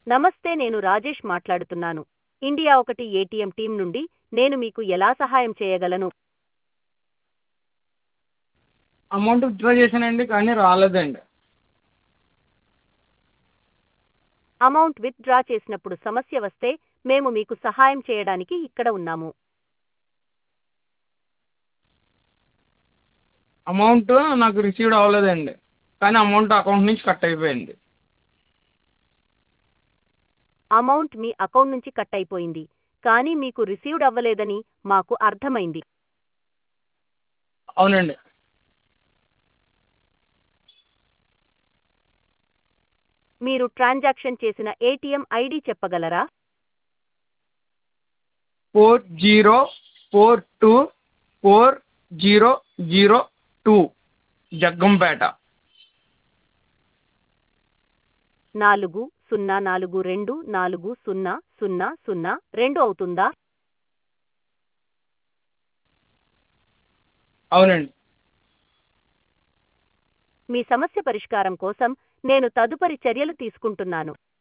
నమస్తే నేను రాజేష్ మాట్లాడుతున్నాను ఇండియా ఒకటి ఏటీఎం టీం నుండి నేను మీకు ఎలా సహాయం చేయగలను అమౌంట్ విత్డ్రా చేశానండి కానీ రాలేదండి అమౌంట్ విత్ డ్రా చేసినప్పుడు సమస్య వస్తే మేము మీకు సహాయం చేయడానికి ఇక్కడ ఉన్నాము అమౌంట్ నాకు రిసీవ్డ్ అవ్వలేదండి కానీ అమౌంట్ అకౌంట్ నుంచి కట్ అయిపోయింది అమౌంట్ మీ అకౌంట్ నుంచి కట్ అయిపోయింది కానీ మీకు రిసీవ్డ్ అవ్వలేదని మాకు అర్థమైంది అవునండి మీరు ట్రాన్సాక్షన్ చేసిన ఏటీఎం ఐడి చెప్పగలరా four zero four two four zero zero two Jaggampeta నాలుగు సున్నా నాలుగు రెండు నాలుగు సున్నా సున్నా సున్నా రెండు అవుతుందా అవునండి మీ సమస్య పరిష్కారం కోసం నేను తదుపరి చర్యలు తీసుకుంటున్నాను